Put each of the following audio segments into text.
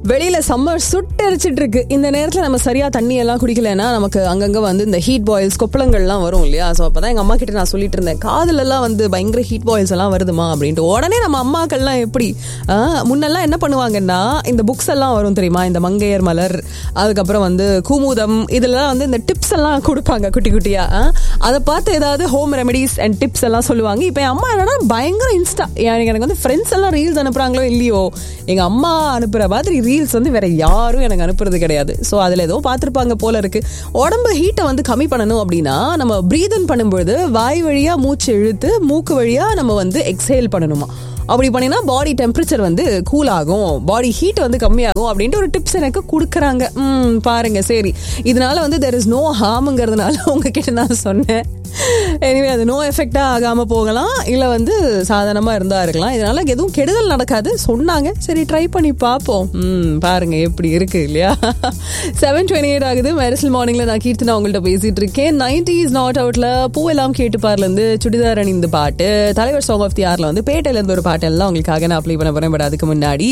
வெளியில சம்மர் சுட்டரிச்சிட்டு இருக்கு இந்த நேரத்துல நம்ம சரியா தண்ணி எல்லாம் குடிக்கலன்னா நமக்கு அங்கங்க வந்து இந்த ஹீட் பாயில்ஸ் கொப்பளங்கள்லாம் வரும் இல்லையா ஸோ அப்பதான் எங்க அம்மா கிட்ட நான் சொல்லிட்டு இருந்தேன் காதுல எல்லாம் வந்து பயங்கர ஹீட் பாயில்ஸ் எல்லாம் வருதுமா அப்படின்ட்டு உடனே நம்ம அம்மாக்கள்லாம் எப்படி ஆ, முன்னெல்லாம் என்ன பண்ணுவாங்கன்னா இந்த புக்ஸ் எல்லாம் வரும் தெரியுமா இந்த மங்கையர் மலர் அதுக்கப்புறம் வந்து குமுதம் இதெல்லாம் வந்து இந்த டிப்ஸ் எல்லாம் கொடுப்பாங்க குட்டி குட்டியா ஆ, அதை பார்த்து ஏதாவது ஹோம் ரெமெடிஸ் அண்ட் டிப்ஸ் எல்லாம் சொல்லுவாங்க இப்போ என் அம்மா என்னன்னா பயங்கர இன்ஸ்டா எனக்கு எனக்கு வந்து ஃப்ரெண்ட்ஸ் எல்லாம் ரீல்ஸ் அனுப்புறாங்களோ இல்லையோ எங்க அம்மா அனுப்புற மாதிரி ரீல்ஸ் வந்து வேற யாரும் எனக்கு அனுப்புறது கிடையாது ஸோ அதில் ஏதோ பார்த்துருப்பாங்க போல இருக்கு உடம்பு ஹீட்டை வந்து கம்மி பண்ணணும் அப்படின்னா நம்ம ப்ரீத் இன் பண்ணும்பொழுது வாய் வழியா மூச்சு இழுத்து மூக்கு வழியா நம்ம வந்து எக்ஸேல் பண்ணணுமா அப்படி பண்ணினா பாடி டெம்பரேச்சர் வந்து கூல் ஆகும் பாடி ஹீட் வந்து கம்மியாகும் அப்படின்ட்டு ஒரு டிப்ஸ் எனக்கு கொடுக்குறாங்க ம் பாருங்க சரி இதனால வந்து தெர் இஸ் நோ ஹார்முங்கிறதுனால உங்ககிட்ட நான் சொன்னேன் எனிவே அது நோ எஃபெக்டா ஆகாம போகலாம் இல்ல வந்து சாதாரணமா இருந்தா இருக்கலாம் இதனால எதுவும் கெடுதல் நடக்காது சொன்னாங்க சரி ட்ரை பண்ணி பார்ப்போம் ம் பாருங்க எப்படி இருக்கு இல்லையா செவன் டுவெண்ட்டி எயிட் ஆகுது மெரிசல் மார்னிங்ல நான் கீர்த்தனா உங்கள்ட்ட பேசிட்டு இருக்கேன் நைன்டி இஸ் நாட் அவுட்ல பூவெல்லாம் கேட்டு பாருல இருந்து சுடிதார் அணிந்து பாட்டு தலைவர் சாங் ஆஃப் தி ஆர்ல வந்து பேட்டையில இருந்து ஒரு பாட்டு எல்லாம் உங்களுக்காக நான் அப்ளை பண்ண போறேன் பட் அதுக்கு முன்னாடி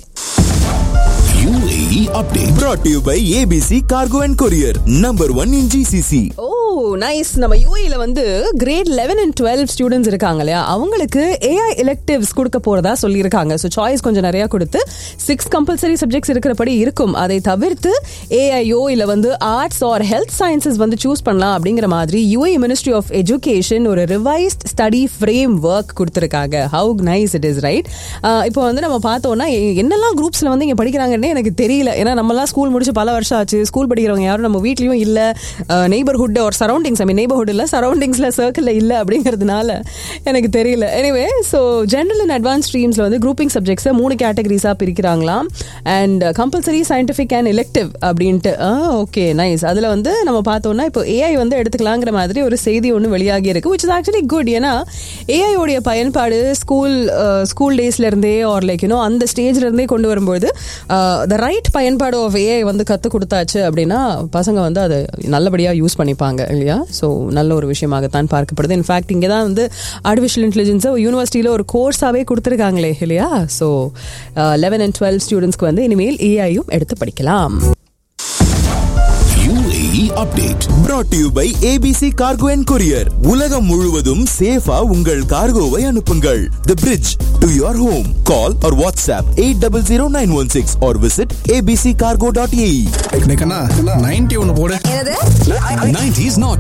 UAE update brought to you by ABC Cargo and Courier, number one in GCC. ஓ நைஸ் நம்ம யூஏல வந்து grade eleven and twelve students இருக்காங்க இல்லையா அவங்களுக்கு ஏஐ எலெக்டிவ்ஸ் கொடுக்க போறதா சொல்லியிருக்காங்க ஸோ சாய்ஸ் கொஞ்சம் நிறைய கொடுத்து சிக்ஸ் கம்பல்சரி சப்ஜெக்ட்ஸ் இருக்கிறபடி இருக்கும் அதை தவிர்த்து ஏஐயோ இல்ல வந்து ஆர்ட்ஸ் ஆர் ஹெல்த் சயின்சஸ் வந்து சூஸ் பண்ணலாம் அப்படிங்கிற மாதிரி யூஏ மினிஸ்ட்ரி ஆஃப் எஜுகேஷன் ஒரு ரிவைஸ்ட் ஸ்டடி ஃப்ரேம் ஒர்க் கொடுத்துருக்காங்க how nice it is right இப்போ வந்து நம்ம பார்த்தோம்னா எ- என்னெல்லாம் குரூப்ஸ்ல வந்து இங்க படிக்கிறாங்கன்னே எனக்கு தெரியல ஏன்னா நம்மலாம் ஸ்கூல் முடிச்சு பல வருஷம் ஆச்சு ஸ்கூல் படிக்கிறவங்க யாரும் நம்ம வீட்லயும் இல்ல நெய்பர்ஹுட் ஒரு சரௌண்டிங்ஸ் ஐ மீன் நெய்பர்ஹுட் இல்ல சரௌண்டிங்ஸ்ல சர்க்கிள்ல இல்ல அப்படிங்கிறதுனால எனக்கு தெரியல anyway so general and advance ஸ்ட்ரீம்ஸ்ல வந்து குரூப்பிங் சப்ஜெக்ட்ஸை மூணு கேட்டகரிஸா பிரிக்கிறாங்களாம் and compulsory scientific and elective அப்படின்ட்டு ஓகே நைஸ் அதுல வந்து நம்ம பார்த்தோம்னா இப்போ ஏஐ வந்து எடுத்துக்கலாங்கிற மாதிரி ஒரு செய்தி ஒன்று வெளியாகி இருக்கு which is ஆக்சுவலி குட் ஏன்னா ஏஐ உடைய பயன்பாடு ஸ்கூல் ஸ்கூல் டேஸ்ல இருந்தே ஆர் லைக் யூனோ அந்த ஸ்டேஜ்ல இருந்தே கொண்டு வரும்போது த ரைட் பயன்பாடு ஆஃப் ஏஐ வந்து கத்து கொடுத்தாச்சு அப்படின்னா பசங்க வந்து அதை நல்லபடியா யூஸ் பண்ணிப்பாங்க இல்லையா ஸோ நல்ல ஒரு விஷயமாகத்தான் பார்க்கப்படுது இன்ஃபேக்ட் இங்கே தான் வந்து ஆர்டிஃபிஷியல் இன்டெலிஜென்ஸை யூனிவர்சிட்டியில் ஒரு கோர்ஸாகவே கொடுத்துருக்காங்களே இல்லையா ஸோ லெவன் அண்ட் டுவெல் ஸ்டூடெண்ட்ஸ்க்கு வந்து இனிமேல் ஏஐயும் எடுத்து படிக்கலாம் UAE update brought to you by ABC Cargo and Courier. உலகம் முழுவதும் சேஃபா உங்கள் கார்கோவை அனுப்புங்கள். The bridge to your home. Call or WhatsApp 800916 or visit abccargo.ae. Ninety ஒன்னு போடு என்னது 90s not